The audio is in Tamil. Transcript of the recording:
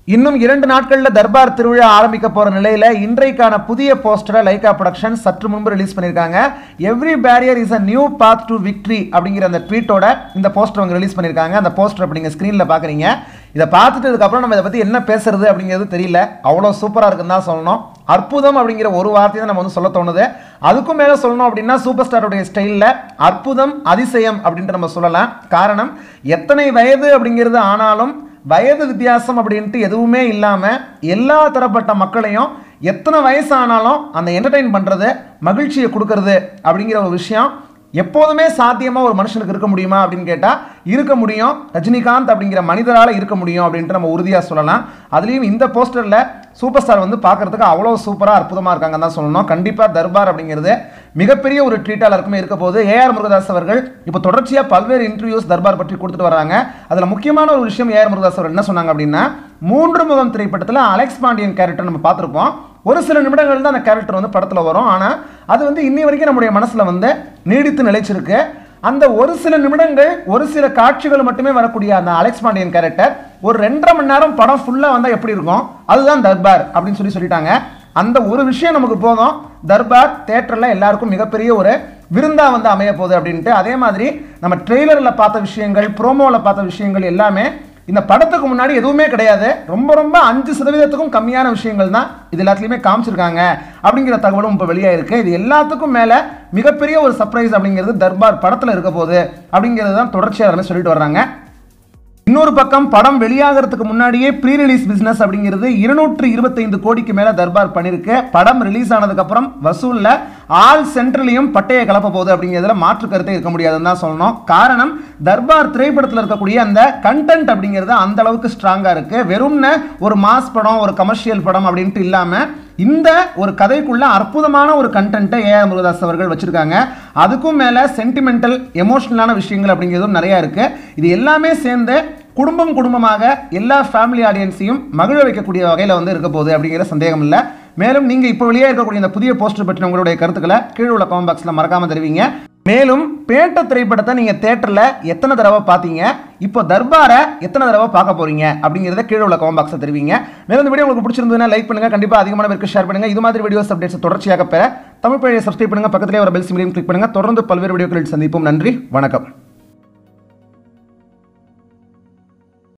இன்னும் இரண்டு நாட்களில் தர்பார் திருவிழா ஆரம்பிக்க போற நிலையில இன்றைக்கான புதிய போஸ்டரை லைகா ப்ரொடக்ஷன் சற்று முன்பு ரிலீஸ் பண்ணியிருக்காங்க every barrier is a new path to victory அப்படிங்கிற அந்த ட்வீட்டோட இந்த போஸ்டர் அவங்க ரிலீஸ் பண்ணியிருக்காங்க அந்த போஸ்டர் அப்படிங்க ஸ்க்ரீனில் பார்க்குறீங்க இதை பார்த்துட்டு அதுக்கப்புறம் நம்ம இதை பற்றி என்ன பேசுறது அப்படிங்கிறது தெரியல அவ்வளோ சூப்பராக இருக்குன்னு தான் சொல்லணும் அற்புதம் அப்படிங்கிற ஒரு வார்த்தை தான் நம்ம வந்து சொல்ல தோணுது அதுக்கும் மேலே சொல்லணும் அப்படின்னா சூப்பர் ஸ்டாருடைய ஸ்டைலில் அற்புதம் அதிசயம் அப்படின்ட்டு நம்ம சொல்லலாம் காரணம் எத்தனை வயது அப்படிங்கிறது ஆனாலும் வயது வித்தியாசம் அப்படின்ட்டு எதுவுமே இல்லாமல் எல்லா தரப்பட்ட மக்களையும் எத்தனை வயசானாலும் அந்த என்டர்டெயின் பண்ணுறது மகிழ்ச்சியை கொடுக்கறது அப்படிங்கிற ஒரு விஷயம் எப்போதுமே சாத்தியமாக ஒரு மனுஷனுக்கு இருக்க முடியுமா அப்படின்னு கேட்டால் இருக்க முடியும் ரஜினிகாந்த் அப்படிங்கிற மனிதரால் இருக்க முடியும் அப்படின்ட்டு நம்ம உறுதியாக சொல்லலாம் அதுலேயும் இந்த போஸ்டரில் சூப்பர் ஸ்டார் வந்து பார்க்கறதுக்கு அவ்வளோ சூப்பராக அற்புதமாக இருக்காங்கன்னு தான் சொல்லணும் கண்டிப்பாக தர்பார் அப்படிங்கிறது மிகப்பெரிய ஒரு ட்ரீட்டாக எல்லாருக்குமே இருக்க போது ஏஆர் முருகதாஸ் அவர்கள் இப்போ தொடர்ச்சியாக பல்வேறு இன்டர்வியூஸ் தர்பார் பற்றி கொடுத்துட்டு வராங்க அதில் முக்கியமான ஒரு விஷயம் ஏஆர் முருகதாஸ் அவர்கள் என்ன சொன்னாங்க அப்படின்னா மூன்று முகம் திரைப்படத்தில் அலெக்ஸ் பாண்டியன் கேரக்டர் நம்ம பார்த்துருப்போம் ஒரு சில நிமிடங்கள் தான் அந்த கேரக்டர் வந்து படத்தில் வரும் ஆனால் அது வந்து இன்னி வரைக்கும் நம்முடைய மனசில் வந்து நீடித்து நிலைச்சிருக்கு அந்த ஒரு சில நிமிடங்கள் ஒரு சில காட்சிகள் மட்டுமே வரக்கூடிய அந்த அலெக்ஸ் பாண்டியன் கேரக்டர் ஒரு ரெண்டரை மணி நேரம் படம் ஃபுல்லாக வந்தால் எப்படி இருக்கும் அதுதான் தர்பார் அப்படின்னு சொல்லி சொல்லிட்டாங்க அந்த ஒரு விஷயம் நமக்கு போதும் தர்பார் தேட்டரில் எல்லாருக்கும் மிகப்பெரிய ஒரு விருந்தா வந்து அமைய போகுது அப்படின்ட்டு அதே மாதிரி நம்ம ட்ரெய்லரில் பார்த்த விஷயங்கள் ப்ரோமோவில் பார்த்த விஷயங்கள் எல்லாமே இந்த படத்துக்கு முன்னாடி எதுவுமே கிடையாது ரொம்ப ரொம்ப அஞ்சு சதவீதத்துக்கும் கம்மியான விஷயங்கள் தான் இது எல்லாத்துலேயுமே காமிச்சிருக்காங்க அப்படிங்கிற தகவலும் இப்போ வெளியாயிருக்கு இது எல்லாத்துக்கும் மேலே மிகப்பெரிய ஒரு சர்ப்ரைஸ் அப்படிங்கிறது தர்பார் படத்தில் இருக்க போகுது அப்படிங்கிறது தான் தொடர்ச்சியாக எல்லாமே சொல்லிட்டு வர்றாங்க இன்னொரு பக்கம் படம் வெளியாகிறதுக்கு முன்னாடியே ப்ரீ ரிலீஸ் பிசினஸ் அப்படிங்கிறது இருநூற்று இருபத்தைந்து கோடிக்கு மேல தர்பார் பண்ணிருக்கு படம் ரிலீஸ் ஆனதுக்கு அப்புறம் வசூல்ல ஆல் சென்ட்ரலையும் பட்டையை கலப்ப போகுது அப்படிங்கிறதுல மாற்று கருத்தே இருக்க முடியாதுன்னு தான் சொல்லணும் காரணம் தர்பார் திரைப்படத்தில் இருக்கக்கூடிய அந்த கண்டென்ட் அப்படிங்கிறது அந்த அளவுக்கு ஸ்ட்ராங்கா இருக்கு வெறும்னு ஒரு மாஸ் படம் ஒரு கமர்ஷியல் படம் அப்படின்ட்டு இல்லாம இந்த ஒரு கதைக்குள்ள அற்புதமான ஒரு கண்டென்ட்டை ஏஆர் முருகதாஸ் அவர்கள் வச்சிருக்காங்க அதுக்கும் மேல சென்டிமெண்டல் எமோஷனலான விஷயங்கள் அப்படிங்கிறதும் நிறைய இருக்கு இது எல்லாமே சேர்ந்து குடும்பம் குடும்பமாக எல்லா ஃபேமிலி ஆடியன்ஸையும் மகிழ வைக்கக்கூடிய வகையில் வந்து இருக்க போகுது அப்படிங்கிற சந்தேகம் இல்லை மேலும் நீங்கள் இப்போ வெளியே இருக்கக்கூடிய இந்த புதிய போஸ்டர் பற்றின உங்களுடைய கருத்துக்களை கீழே உள்ள கமெண்ட் பாக்ஸில் மறக்காமல் தெரிவிங்க மேலும் பேட்ட திரைப்படத்தை நீங்கள் தேட்டரில் எத்தனை தடவை பார்த்தீங்க இப்போ தர்பாரை எத்தனை தடவை பார்க்க போறீங்க அப்படிங்கிறத கீழே உள்ள கமெண்ட் பாக்ஸில் தெரிவிங்க மேலும் இந்த வீடியோ உங்களுக்கு பிடிச்சிருந்ததுன்னா லைக் பண்ணுங்க கண்டிப்பாக அதிகமான பேருக்கு ஷேர் பண்ணுங்க இது மாதிரி வீடியோஸ் அப்டேட்ஸ் தொடர்ச்சியாக பெற தமிழ் பழைய சப்ஸ்கிரைப் பண்ணுங்க பக்கத்திலே ஒரு பெல் சிம்லையும் கிளிக் பண்ணுங்க தொடர்ந்து பல்வேறு வீடியோக்களில் சந்திப்போம் நன்றி வணக்கம்